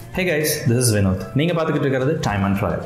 hey guys this is Vinod நீங்கள் பார்த்துக்கிட்டு இருக்கிறது டைம் அண்ட் ட்ரையல்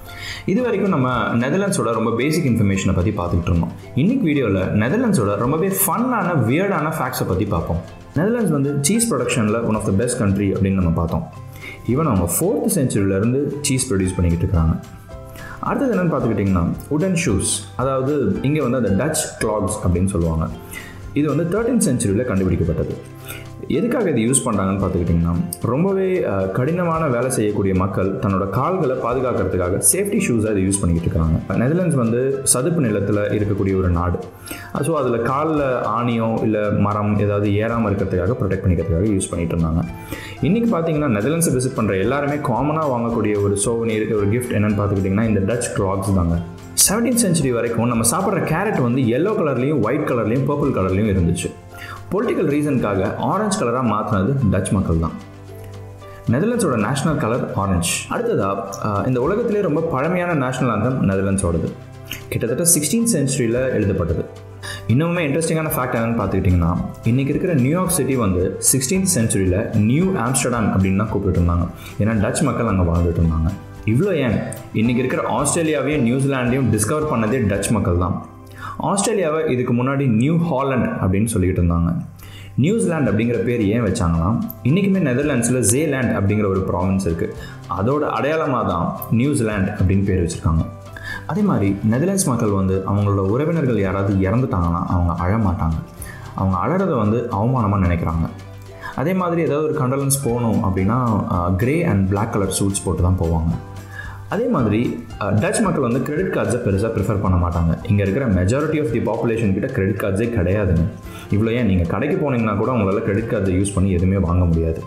இது வரைக்கும் நம்ம நெதர்லாண்ட்ஸோட ரொம்ப பேசிக் இன்ஃபர்மேஷனை பற்றி பார்த்துக்கிட்டு இருந்தோம் இன்னைக்கு வீடியோவில் நெதர்லாண்ட்ஸோட ரொம்பவே ஃபன்னான வியர்டான ஃபேக்ட்ஸை பற்றி பார்ப்போம் நெதர்லாண்ட்ஸ் வந்து சீஸ் ப்ரொடக்ஷனில் one of the best country அப்படின்னு நம்ம பார்த்தோம் ஈவன் அவங்க ஃபோர்த் செஞ்சுரியிலேருந்து சீஸ் ப்ரொடியூஸ் பண்ணிக்கிட்டு இருக்காங்க அடுத்தது என்னென்னு பார்த்துக்கிட்டிங்கன்னா உடன் ஷூஸ் அதாவது இங்கே வந்து அந்த டச் கிளாக்ஸ் அப்படின்னு சொல்லுவாங்க இது வந்து தேர்ட்டீன் செஞ்சுரியில் கண்டுபிடிக்கப்பட்டது எதுக்காக இது யூஸ் பண்ணுறாங்கன்னு பார்த்துக்கிட்டிங்கன்னா ரொம்பவே அஹ், கடினமான வேலை செய்யக்கூடிய மக்கள் தன்னோட கால்களை பாதுகாக்கிறதுக்காக சேஃப்டி ஷூஸாக இதை யூஸ் பண்ணிக்கிட்டு இருக்காங்க நெதர்லாண்ட்ஸ் வந்து சதுப்பு நிலத்தில் இருக்கக்கூடிய ஒரு நாடு ஸோ அதில் காலில் ஆணியோ இல்லை மரம் ஏதாவது ஏறாமல் இருக்கிறதுக்காக ப்ரொடெக்ட் பண்ணிக்கிறதுக்காக யூஸ் பண்ணிட்டு இருந்தாங்க இன்றைக்கி பார்த்தீங்கன்னா நெதர்லாண்ட்ஸை விசிட் பண்ணுற எல்லாருமே காமனாக வாங்கக்கூடிய ஒரு சோவனீர் ஒரு கிஃப்ட் என்னன்னு பார்த்துக்கிட்டிங்கன்னா இந்த டச் கிளாக்ஸ் தாங்க செவன்டீன் சென்ச்சுரி வரைக்கும் நம்ம சாப்பிட்ற கேரட் வந்து எல்லோ கலர்லேயும் ஒயிட் கலர்லேயும் பர்பிள் கலர்லேயும் இருந்துச்சு பொலிட்டிக்கல் ரீசனுக்காக ஆரஞ்சு கலராக மாற்றினது டச் மக்கள் தான் நெதர்லாண்ட்ஸோட நேஷனல் கலர் ஆரஞ்சு அடுத்ததாக இந்த உலகத்திலே ரொம்ப பழமையான நேஷனல் ஆந்தம் நெதர்லாண்ட்ஸோடது கிட்டத்தட்ட சிக்ஸ்டீன் சென்ச்சுரியில் எழுதப்பட்டது இன்னுமே இன்ட்ரெஸ்டிங்கான ஃபேக்ட் என்னன்னு பார்த்துக்கிட்டிங்கன்னா இன்றைக்கி இருக்கிற நியூயார்க் சிட்டி வந்து சிக்ஸ்டீன்த் சென்ச்சுரியில் நியூ ஆம்ஸ்டர்டாம் அப்படின்னு தான் கூப்பிட்டு இருந்தாங்க ஏன்னா டச் மக்கள் அங்கே வாழ்ந்துட்டு இருந்தாங்க இவ்வளோ ஏன் இன்றைக்கி இருக்கிற ஆஸ்திரேலியாவையும் நியூசிலாண்டையும் டிஸ்கவர் பண்ணதே டச் மக்கள் தான் ஆஸ்திரேலியாவை இதுக்கு முன்னாடி நியூ ஹாலண்ட் அப்படின்னு சொல்லிட்டு இருந்தாங்க நியூசிலாந்து அப்படிங்கிற பேர் ஏன் வச்சாங்கன்னா இன்றைக்குமே நெதர்லாண்ட்ஸில் ஜேலேண்ட் அப்படிங்கிற ஒரு ப்ராவின்ஸ் இருக்குது அதோட அடையாளமாக தான் நியூசிலாந்து அப்படின்னு பேர் வச்சுருக்காங்க அதே மாதிரி நெதர்லாண்ட்ஸ் மக்கள் வந்து அவங்களோட உறவினர்கள் யாராவது இறந்துட்டாங்கன்னா அவங்க அழ மாட்டாங்க அவங்க அழறதை வந்து அவமானமாக நினைக்கிறாங்க அதே மாதிரி ஏதாவது ஒரு கண்டலன்ஸ் போகணும் அப்படின்னா grey and Black colour suits போட்டு தான் போவாங்க அதே மாதிரி அஹ், டச் மக்கள் வந்து கிரெடிட் கார்ட்ஸை பெருசாக ப்ரிஃபர் பண்ண மாட்டாங்க இங்கே இருக்கிற மெஜாரிட்டி ஆஃப் தி பாப்புலேஷன் கிட்ட கிரெடிட் கார்ட்ஸே கிடையாதுங்க இவ்வளோ ஏன் நீங்கள் கடைக்கு போனீங்கன்னா கூட உங்களால் கிரெடிட் கார்டை யூஸ் பண்ணி எதுவுமே வாங்க முடியாது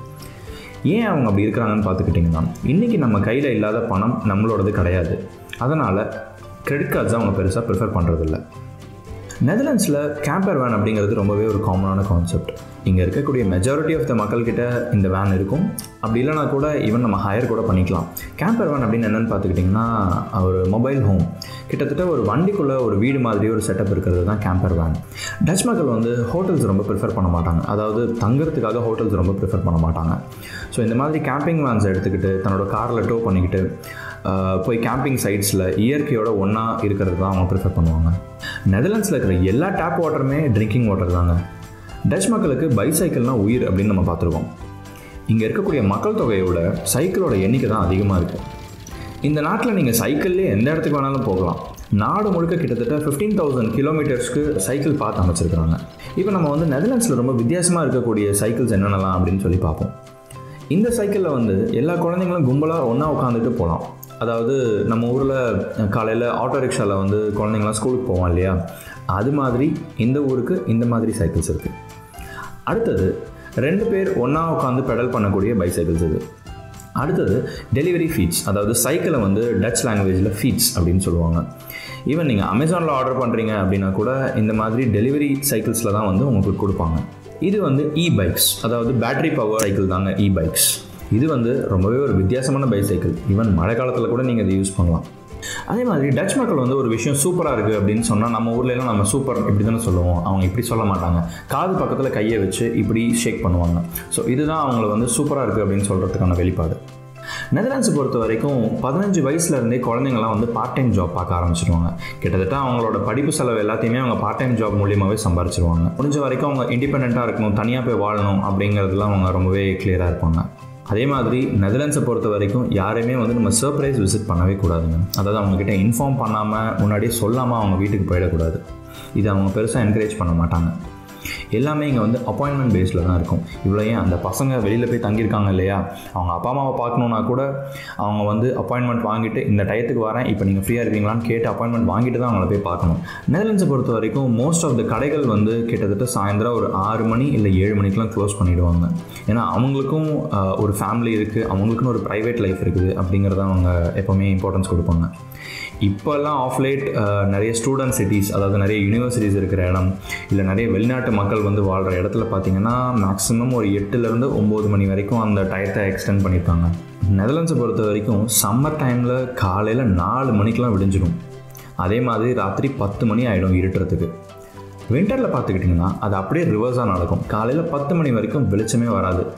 ஏன் அவங்க அப்படி இருக்கிறாங்கன்னு பார்த்துக்கிட்டிங்கன்னா இன்றைக்கி நம்ம கையில் இல்லாத பணம் நம்மளோடது கிடையாது அதனால் கிரெடிட் கார்ட்ஸை அவங்க பெருசாக ப்ரிஃபர் பண்ணுறதில்ல நெதர்லாண்ட்ஸில் கேம்பர் வேன் அப்படிங்கிறது ரொம்பவே ஒரு காமனான கான்செப்ட் இங்கே இருக்கக்கூடிய மெஜாரிட்டி ஆஃப் த மக்கள்கிட்ட இந்த வேன் இருக்கும் அப்படி இல்லைனா கூட ஈவன் நம்ம ஹையர் கூட பண்ணிக்கலாம் கேம்பர் வேன் அப்படின்னு என்னென்னு பார்த்துக்கிட்டிங்கன்னா ஒரு மொபைல் ஹோம் கிட்டத்தட்ட ஒரு வண்டிக்குள்ளே ஒரு வீடு மாதிரி ஒரு செட்டப் இருக்கிறது தான் கேம்பர் வேன் டச் மக்கள் வந்து ஹோட்டல்ஸ் ரொம்ப ப்ரிஃபர் பண்ண மாட்டாங்க அதாவது தங்குறதுக்காக ஹோட்டல்ஸ் ரொம்ப ப்ரிஃபர் பண்ண மாட்டாங்க ஸோ இந்த மாதிரி கேம்பிங் வேன்ஸ் எடுத்துக்கிட்டு தன்னோட காரில் டோ பண்ணிக்கிட்டு ஆஹ், போய் கேம்பிங் சைட்ஸில் இயற்கையோட ஒன்றா இருக்கிறது தான் அவங்க ப்ரிஃபர் பண்ணுவாங்க நெதர்லாண்ட்ஸில் இருக்கிற எல்லா டேப் வாட்டருமே ட்ரிங்கிங் வாட்டர் தாங்க டச் மக்களுக்கு பைசைக்கிள்னால் உயிர் அப்படின்னு நம்ம பார்த்துருக்கோம் இங்கே இருக்கக்கூடிய மக்கள் தொகையோட சைக்கிளோட எண்ணிக்கை தான் அதிகமாக இருக்குது இந்த நாட்டில் நீங்கள் சைக்கிள்லேயே எந்த இடத்துக்கு வேணாலும் போகலாம் நாடு முழுக்க கிட்டத்தட்ட ஃபிஃப்டீன் தௌசண்ட் கிலோமீட்டர்ஸ்க்கு சைக்கிள் பாத் அமைச்சிருக்கிறாங்க இப்போ நம்ம வந்து நெதர்லாண்ட்ஸில் ரொம்ப வித்தியாசமாக இருக்கக்கூடிய சைக்கிள்ஸ் என்னென்னலாம் அப்படின்னு சொல்லி பார்ப்போம் இந்த சைக்கிளில் வந்து எல்லா குழந்தைங்களும் கும்பலாக ஒன்றா உட்காந்துட்டு போகலாம் அதாவது நம்ம ஊரில் காலையில் ஆட்டோ ரிக்ஷாவில் வந்து குழந்தைங்களாம் ஸ்கூலுக்கு போவோம் இல்லையா அது மாதிரி இந்த ஊருக்கு இந்த மாதிரி சைக்கிள்ஸ் இருக்குது அடுத்தது ரெண்டு பேர் ஒன்றா உட்காந்து பெடல் பண்ணக்கூடிய பைசைக்கிள்ஸ் இது அடுத்தது டெலிவரி ஃபீட்ஸ் அதாவது சைக்கிளை வந்து டச் லாங்குவேஜில் ஃபீட்ஸ் அப்படின்னு சொல்லுவாங்க ஈவன் நீங்கள் அமேசானில் ஆர்டர் பண்ணுறீங்க அப்படின்னா கூட இந்த மாதிரி டெலிவரி சைக்கிள்ஸில் தான் வந்து உங்களுக்கு கொடுப்பாங்க இது வந்து இ பைக்ஸ் அதாவது பேட்டரி பவர் சைக்கிள் தாங்க இ பைக்ஸ் இது வந்து ரொம்பவே ஒரு வித்தியாசமான பைசைக்கிள் ஈவன் மழை காலத்தில் கூட நீங்கள் இதை யூஸ் பண்ணலாம் அதே மாதிரி டச் மக்கள் வந்து ஒரு விஷயம் சூப்பராக இருக்குது அப்படின்னு சொன்னால் நம்ம ஊர்ல எல்லாம் நம்ம சூப்பர் இப்படி தானே சொல்லுவோம் அவங்க இப்படி சொல்ல மாட்டாங்க காது பக்கத்தில் கையை வச்சு இப்படி ஷேக் பண்ணுவாங்க ஸோ இதுதான் அவங்கள வந்து சூப்பராக இருக்குது அப்படின்னு சொல்கிறதுக்கான வெளிப்பாடு நெதர்லாண்ட்ஸை பொறுத்த வரைக்கும் பதினஞ்சு வயசுல இருந்தே குழந்தைங்கலாம் வந்து பார்ட் டைம் ஜாப் பார்க்க ஆரம்பிச்சிருவாங்க கிட்டத்தட்ட அவங்களோட படிப்பு செலவு எல்லாத்தையுமே அவங்க பார்ட் டைம் ஜாப் மூலியமாகவே சம்பாரிச்சிருவாங்க முடிஞ்ச வரைக்கும் அவங்க இண்டிபெண்ட்டாக இருக்கணும் தனியாக போய் வாழணும் அப்படிங்கிறதுலாம் அவங்க ரொம்பவே கிளியராக இருப்பாங்க அதே மாதிரி நெதர்லாண்ட்ஸை பொறுத்த வரைக்கும் யாரையுமே வந்து நம்ம சர்ப்ரைஸ் விசிட் பண்ணவே கூடாதுங்க அதாவது அவங்கக்கிட்ட இன்ஃபார்ம் பண்ணாமல் முன்னாடியே சொல்லாமல் அவங்க வீட்டுக்கு போயிடக்கூடாது இது அவங்க பெருசாக என்கரேஜ் பண்ண மாட்டாங்க எல்லாமே இங்கே வந்து அப்பாயின்மெண்ட் பேஸில் தான் இருக்கும் இவ்வளோ ஏன் அந்த பசங்க வெளியில் போய் தங்கியிருக்காங்க இல்லையா அவங்க அப்பா அம்மாவை பார்க்கணுன்னா கூட அவங்க வந்து அப்பாயின்மெண்ட் வாங்கிட்டு இந்த டயத்துக்கு வரேன் இப்போ நீங்கள் ஃப்ரீயாக இருக்கீங்களான்னு கேட்டு அப்பாயின்மெண்ட் வாங்கிட்டு தான் அவங்கள போய் பார்க்கணும் நெதர்லாண்ட்ஸை பொறுத்த வரைக்கும் மோஸ்ட் ஆஃப் த கடைகள் வந்து கிட்டத்தட்ட சாயந்தரம் ஒரு ஆறு மணி இல்லை ஏழு மணிக்கெலாம் க்ளோஸ் பண்ணிவிடுவாங்க ஏன்னா அவங்களுக்கும் ஆஹ், ஒரு ஃபேமிலி இருக்குது அவங்களுக்குன்னு ஒரு ப்ரைவேட் லைஃப் இருக்குது அப்படிங்கிறத அவங்க எப்போவுமே இம்பார்ட்டன்ஸ் கொடுப்பாங்க இப்போல்லாம் ஆஃப் லேட் நிறைய ஸ்டூடெண்ட் சிட்டிஸ் அதாவது நிறைய யூனிவர்சிட்டிஸ் இருக்கிற இடம் இல்லை நிறைய வெளிநாட்டு மக்கள் வந்து வாழ்கிற இடத்துல பார்த்தீங்கன்னா மேக்ஸிமம் ஒரு எட்டுலேருந்து ஒம்பது மணி வரைக்கும் அந்த டயத்தை எக்ஸ்டெண்ட் பண்ணியிருக்காங்க நெதர்லாண்ட்ஸை பொறுத்த வரைக்கும் சம்மர் டைமில் காலையில் நாலு மணிக்கெலாம் விடிஞ்சிடும் அதே மாதிரி ராத்திரி பத்து மணி ஆகிடும் இருட்டுறதுக்கு வின்டரில் பார்த்துக்கிட்டிங்கன்னா அது அப்படியே ரிவர்ஸாக நடக்கும் காலையில் பத்து மணி வரைக்கும் வெளிச்சமே வராது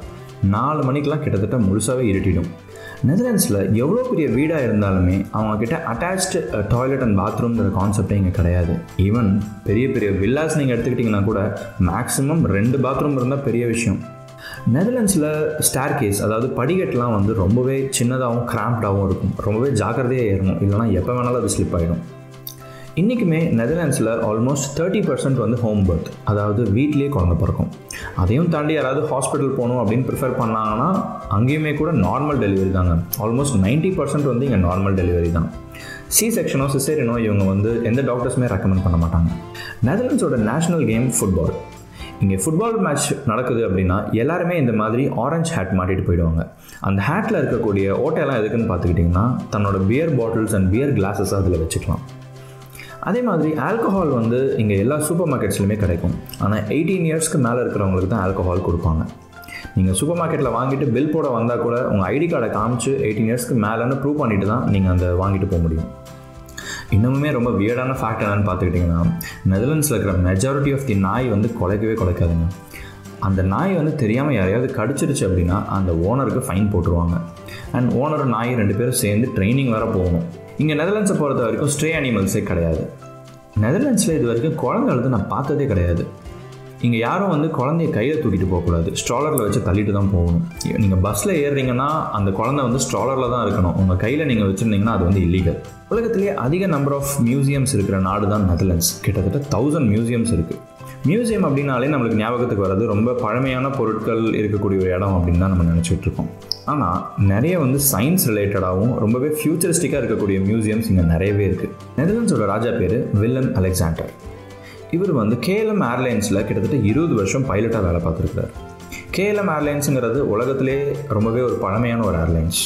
நாலு மணிக்கெலாம் கிட்டத்தட்ட முழுசாகவே இருட்டிடும் நெதர்லாண்ட்ஸில் எவ்வளோ பெரிய வீடாக இருந்தாலுமே அவங்கக்கிட்ட அட்டாச்டு டாய்லெட் அண்ட் பாத்ரூம்ங்கிற கான்செப்டே இங்கே கிடையாது ஈவன் பெரிய பெரிய வில்லாஸ் நீங்கள் எடுத்துக்கிட்டிங்கன்னா கூட மேக்ஸிமம் ரெண்டு பாத்ரூம் இருந்தால் பெரிய விஷயம் நெதர்லாண்ட்ஸில் ஸ்டார் கேஸ் அதாவது படிக்கட்டுலாம் வந்து ரொம்பவே சின்னதாகவும் கிராம்ப்டாகவும் இருக்கும் ரொம்பவே ஜாக்கிரதையாக ஏறணும் இல்லைனா எப்போ வேணாலும் அது ஸ்லிப் ஆகிடும் இன்றைக்குமே நெதர்லாண்ட்ஸில் ஆல்மோஸ்ட் தேர்ட்டி பர்சன்ட் வந்து ஹோம் பர்த் அதாவது வீட்லேயே குழந்தை பிறக்கும் அதையும் தாண்டி யாராவது ஹாஸ்பிட்டல் போகணும் அப்படின்னு ப்ரிஃபர் பண்ணாங்கன்னா அங்கேயுமே கூட நார்மல் டெலிவரி தாங்க ஆல்மோஸ்ட் நைன்ட்டி பர்சன்ட் வந்து இங்கே நார்மல் டெலிவரி தான் சி செக்ஷனோ சிசேரியனோ இவங்க வந்து எந்த டாக்டர்ஸுமே ரெக்கமெண்ட் பண்ண மாட்டாங்க நெதர்லாண்ட்ஸோட நேஷனல் கேம் ஃபுட்பால் இங்கே ஃபுட்பால் மேட்ச் நடக்குது அப்படின்னா எல்லாருமே இந்த மாதிரி ஆரஞ்ச் ஹேட் மாட்டிட்டு போயிடுவாங்க அந்த ஹேட்டில் இருக்கக்கூடிய ஓட்டையெல்லாம் எதுக்குன்னு பார்த்துக்கிட்டிங்கன்னா தன்னோட beer bottles and beer glasses அதில் வச்சுக்கலாம் அதே மாதிரி ஆல்கஹால் வந்து இங்கே எல்லா சூப்பர் மார்க்கெட்ஸ்லையுமே கிடைக்கும் ஆனால் எயிட்டீன் இயர்ஸ்க்கு மேலே இருக்கிறவங்களுக்கு தான் ஆல்கஹால் கொடுப்பாங்க நீங்கள் சூப்பர் மார்க்கெட்டில் வாங்கிட்டு பில் போட வந்தால் கூட உங்கள் ஐடி கார்டை காமிச்சு எயிட்டீன் இயர்ஸ்க்கு மேலேன்னு ப்ரூவ் பண்ணிட்டு தான் நீங்கள் அந்த வாங்கிட்டு போக முடியும் இன்னமுமே ரொம்ப வியர்டான ஃபேக்ட் என்னன்னு பார்த்துக்கிட்டிங்கன்னா நெதர்லாண்ட்ஸில் இருக்கிற மெஜாரிட்டி ஆஃப் தி நாய் வந்து குலைக்கவே குலைக்காதுங்க அந்த நாய் வந்து தெரியாமல் யாரையாவது கடிச்சிருச்சு அப்படின்னா அந்த ஓனருக்கு ஃபைன் போட்டுருவாங்க அண்ட் ஓனர் நாய் ரெண்டு பேரும் சேர்ந்து ட்ரைனிங் வேறு போகணும் இங்கே நெதர்லாண்ட்ஸை பொறுத்த வரைக்கும் ஸ்ட்ரே அனிமல்ஸே கிடையாது நெதர்லாண்ட்ஸில் இது வரைக்கும் குழந்தை அழுது நான் பார்த்ததே கிடையாது இங்கே யாரும் வந்து குழந்தைய கையில் தூக்கிட்டு போகக்கூடாது ஸ்ட்ராலரில் வச்சு தள்ளிட்டு தான் போகணும் நீங்கள் பஸ்ஸில் ஏறுறீங்கன்னா அந்த குழந்தை வந்து ஸ்ட்ராலரில் தான் இருக்கணும் உங்கள் கையில் நீங்கள் வச்சுருந்தீங்கன்னா அது வந்து இல்லீகல் உலகத்திலேயே அதிக நம்பர் ஆஃப் மியூசியம்ஸ் இருக்கிற நாடு தான் நெதர்லாண்ட்ஸ் கிட்டத்தட்ட தௌசண்ட் மியூசியம்ஸ் இருக்குது மியூசியம் அப்படின்னாலே நம்மளுக்கு ஞாபகத்துக்கு வர்றது ரொம்ப பழமையான பொருட்கள் இருக்கக்கூடிய ஒரு இடம் அப்படின்னு தான் நம்ம நினச்சிட்டு இருக்கோம் ஆனால் நிறைய வந்து சயின்ஸ் ரிலேட்டடாகவும் ரொம்பவே ஃபியூச்சரிஸ்டிக்காக இருக்கக்கூடிய மியூசியம்ஸ் இங்கே நிறையவே இருக்குது நெதர்லாண்ட்ஸோட ராஜா பேர் வில்லன் அலெக்சாண்டர் இவர் வந்து கேஎல்எம் ஏர்லைன்ஸில் கிட்டத்தட்ட இருபது வருஷம் பைலட்டாக வேலை பார்த்துருக்காரு கேஎல்எம் ஏர்லைன்ஸுங்கிறது உலகத்திலே ரொம்பவே ஒரு பழமையான ஒரு ஏர்லைன்ஸ்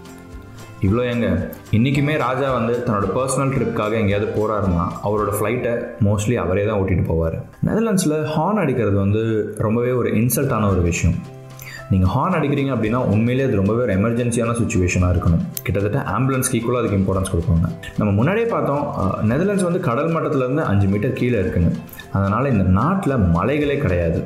இவ்வளோ எங்க இன்றைக்குமே ராஜா வந்து தன்னோட பர்சனல் ட்ரிப்காக எங்கேயாவது போகிறாருன்னா அவரோட ஃப்ளைட்டை மோஸ்ட்லி அவரே தான் ஓட்டிகிட்டு போவார் நெதர்லாண்ட்ஸில் ஹார்ன் அடிக்கிறது வந்து ரொம்பவே ஒரு இன்சல்ட்டான ஒரு விஷயம் நீங்கள் ஹார்ன் அடிக்கிறீங்க அப்படின்னா உண்மையிலே அது ரொம்பவே ஒரு எமர்ஜென்சியான சுச்சுவேஷனாக இருக்கணும் கிட்டத்தட்ட ஆம்புலன்ஸ்க்கு ஈக்குவலாக அதுக்கு இம்பார்ட்டன்ஸ் கொடுப்பாங்க நம்ம முன்னாடியே பார்த்தோம் நெதர்லாண்ட்ஸ் வந்து கடல் மட்டத்துலேருந்து அஞ்சு மீட்டர் கீழே இருக்குங்க அதனால் இந்த நாட்டில் மலைகளே கிடையாது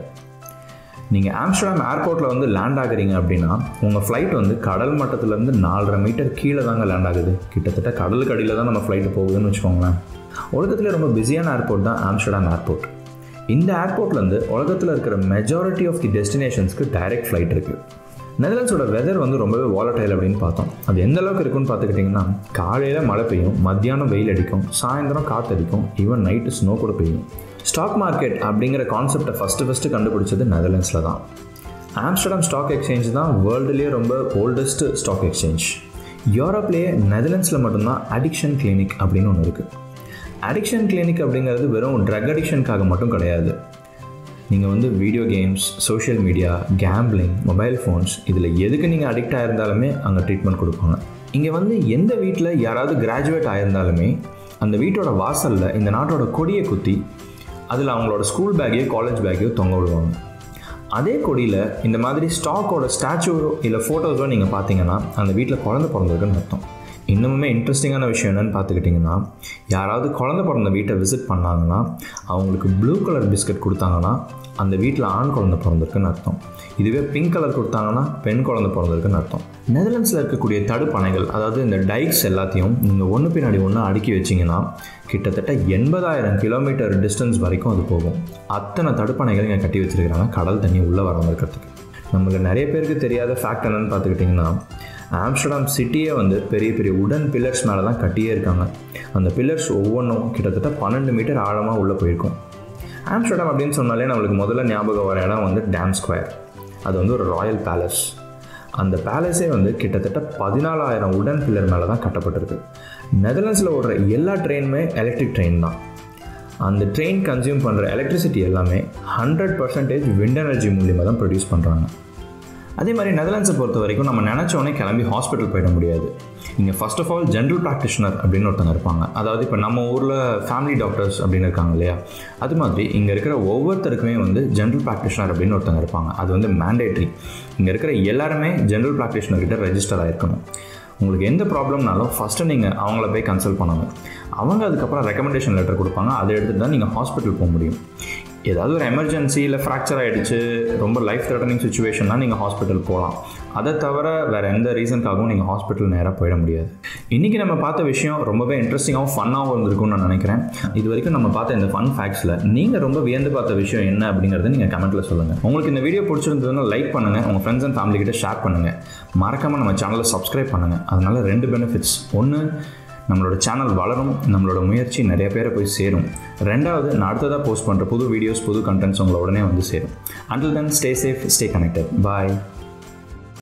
நீங்கள் ஆம்ஸ்டர்டாம் ஏர்போர்ட்டில் வந்து லேண்ட் ஆகுறீங்க அப்படின்னா உங்கள் ஃப்ளைட் வந்து கடல் மட்டத்துலேருந்து நாலரை மீட்டர் கீழே தாங்க லேண்ட் ஆகுது கிட்டத்தட்ட கடலுக்கு அடியில் தான் நம்ம ஃப்ளைட்டு போகுதுன்னு வச்சுக்கோங்களேன் உலகத்தில் ரொம்ப பிஸியான ஏர்போர்ட் தான் ஆம்ஸ்டர்டாம் ஏர்போர்ட் இந்த ஏர்போர்ட்லேருந்து உலகத்தில் இருக்கிற மெஜாரிட்டி ஆஃப் தி டெஸ்டினேஷன்ஸ்க்கு டைரக்ட் ஃப்ளைட் இருக்குது நெதர்லாண்ட்ஸோட வெதர் வந்து ரொம்பவே வாலட்டைல் அப்படின்னு பார்த்தோம் அது எந்த அளவுக்கு இருக்குன்னு பார்த்துக்கிட்டிங்கன்னா காலையில் மழை பெய்யும் மத்தியானம் வெயில் அடிக்கும் சாயந்தரம் காற்றடிக்கும் ஈவன் நைட்டு ஸ்னோ கூட பெய்யும் ஸ்டாக் மார்க்கெட் அப்படிங்கிற கான்செப்டை ஃபஸ்ட்டு ஃபஸ்ட்டு கண்டுபிடிச்சது நெதர்லாண்ட்ஸில் தான் ஆம்ஸ்டர்டாம் ஸ்டாக் எக்ஸ்சேஞ்ச் தான் வேர்ல்டுலேயே ரொம்ப ஓல்டஸ்ட் ஸ்டாக் எக்ஸ்சேஞ்ச் யூரோப்லேயே நெதர்லாண்ட்ஸில் மட்டும்தான் அடிக்ஷன் கிளினிக் அப்படின்னு ஒன்று இருக்குது அடிக்ஷன் கிளினிக் அப்படிங்கிறது வெறும் ட்ரக் அடிக்ஷனுக்காக மட்டும் கிடையாது நீங்கள் வந்து video games social media gambling mobile phones இதில் எதுக்கு நீங்கள் அடிக்ட் ஆயிருந்தாலுமே அங்கே ட்ரீட்மெண்ட் கொடுப்பாங்க இங்கே வந்து எந்த வீட்டில் யாராவது கிராஜுவேட் ஆயிருந்தாலுமே அந்த வீட்டோட வாசலில் இந்த நாட்டோட கொடியை குத்தி அதில் அவங்களோட ஸ்கூல் பேக்கையோ காலேஜ் பேக்கையோ தொங்க விடுவாங்க அதே கொடியில் இந்த மாதிரி ஸ்டாக்கோட ஸ்டாச்சுவோ இல்லை ஃபோட்டோஸோ நீங்கள் பார்த்தீங்கன்னா அந்த வீட்டில் குழந்தை பிறந்திருக்குன்னு அர்த்தம் இன்னுமே இன்ட்ரெஸ்டிங்கான விஷயம் என்னென்னு பார்த்துக்கிட்டிங்கன்னா யாராவது குழந்த பிறந்த வீட்டை விசிட் பண்ணாங்கன்னா அவங்களுக்கு ப்ளூ கலர் பிஸ்கட் கொடுத்தாங்கன்னா அந்த வீட்டில் ஆண் குழந்தை பிறந்திருக்குன்னு அர்த்தம் இதுவே பிங்க் கலர் கொடுத்தாங்கன்னா பெண் குழந்தை பிறந்திருக்குன்னு அர்த்தம் நெதர்லாண்ட்ஸில் இருக்கக்கூடிய தடுப்பணைகள் அதாவது இந்த டைக்ஸ் எல்லாத்தையும் நீங்கள் ஒன்று பின்னாடி ஒன்று அடுக்கி வச்சிங்கன்னா கிட்டத்தட்ட எண்பதாயிரம் கிலோமீட்டர் டிஸ்டன்ஸ் வரைக்கும் அது போகும் அத்தனை தடுப்பணைகள் இங்கே கட்டி வச்சிருக்கிறாங்க கடல் தண்ணி உள்ளே வராமல் இருக்கிறதுக்கு நமக்கு நிறைய பேருக்கு தெரியாத ஃபேக்ட் என்னென்னு பார்த்துக்கிட்டிங்கன்னா ஆம்ஸ்டர்டாம் சிட்டியே வந்து பெரிய பெரிய உடன் பில்லர்ஸ் மேலே தான் கட்டியே இருக்காங்க அந்த பில்லர்ஸ் ஒவ்வொன்றும் கிட்டத்தட்ட பன்னெண்டு மீட்டர் ஆழமாக உள்ளே போயிருக்கும் ஆம்ஸ்டர்டாம் அப்படின்னு சொன்னாலே நம்மளுக்கு முதல்ல ஞாபகம் வர இடம் வந்து டேம் ஸ்கொயர் அது வந்து ஒரு ராயல் பேலஸ் அந்த பேலஸே வந்து கிட்டத்தட்ட பதினாலாயிரம் உடன் பில்லர் மேலே தான் கட்டப்பட்டிருக்கு நெதர்லாண்ட்ஸில் ஓடுற எல்லா ட்ரெயினுமே எலக்ட்ரிக் ட்ரெயின் தான் அந்த ட்ரெயின் கன்சியூம் பண்ணுற எலக்ட்ரிசிட்டி எல்லாமே ஹண்ட்ரட் பர்சன்டேஜ் விண்ட் எனர்ஜி மூலியமாக தான் ப்ரொடியூஸ் பண்ணுறாங்க அதே மாதிரி நெதர்லாண்ட்ஸை பொறுத்த வரைக்கும் நம்ம நினச்சோடனே கிளம்பி ஹாஸ்பிட்டல் போயிட முடியாது இங்கே first of all general practitioner அப்படின்னு ஒருத்தங்க இருப்பாங்க அதாவது இப்போ நம்ம ஊரில் ஃபேமிலி டாக்டர்ஸ் அப்படின்னு இருக்காங்க இல்லையா அது மாதிரி இங்கே இருக்கிற ஒவ்வொருத்தருக்குமே வந்து ஜென்ரல் ப்ராக்டிஷனர் அப்படின்னு ஒருத்தங்க இருப்பாங்க அது வந்து மேண்டேட்ரி இங்கே இருக்கிற எல்லாருமே ஜென்ரல் ப்ராக்டிஷனர்கிட்ட ரெஜிஸ்டர் ஆகிருக்கணும் உங்களுக்கு எந்த ப்ராப்ளம்னாலும் ஃபஸ்ட்டு நீங்கள் அவங்கள போய் கன்சல்ட் பண்ணணும் அவங்க அதுக்கப்புறம் ரெக்கமெண்டேஷன் லெட்டர் கொடுப்பாங்க அதை எடுத்துகிட்டு தான் நீங்கள் ஹாஸ்பிட்டல் போக முடியும் ஏதாவது ஒரு எமர்ஜென்சி இல்லை ஃப்ராக்சர் ஆகிடுச்சு ரொம்ப லைஃப் த்ரெட்டனிங் சுச்சுவேஷன்னா நீங்கள் ஹாஸ்பிட்டல் போகலாம் அதை தவிர வேறு எந்த ரீசனுக்காகவும் நீங்கள் ஹாஸ்பிட்டல் நேராக போயிட முடியாது இன்றைக்கி நம்ம பார்த்த விஷயம் ரொம்பவே இன்ட்ரெஸ்டிங்காகவும் ஃபன்னாகவும் இருந்திருக்கும்னு நான் நினைக்கிறேன் இது வரைக்கும் நம்ம பார்த்த இந்த ஃபன் ஃபேக்ட்ஸில் நீங்கள் ரொம்ப வியந்து பார்த்த விஷயம் என்ன அப்படிங்கிறத நீங்கள் கமெண்ட்டில் சொல்லுங்கள் உங்களுக்கு இந்த வீடியோ பிடிச்சிருந்ததுன்னா லைக் பண்ணுங்கள் உங்கள் ஃப்ரெண்ட்ஸ் அண்ட் ஃபேமிலி கிட்ட ஷேர் பண்ணுங்கள் மறக்காமல் நம்ம சேனலை சப்ஸ்கிரைப் பண்ணுங்கள் அதனால ரெண்டு பெனிஃபிட்ஸ் ஒன்று நம்மளோட சேனல் வளரும் நம்மளோட முயற்சி நிறைய பேரை போய் சேரும் ரெண்டாவது நான் அடுத்ததாக போஸ்ட் பண்ணுற புது வீடியோஸ் புது கண்டென்ட்ஸ் உங்களை உடனே வந்து சேரும் until then stay safe stay connected பாய்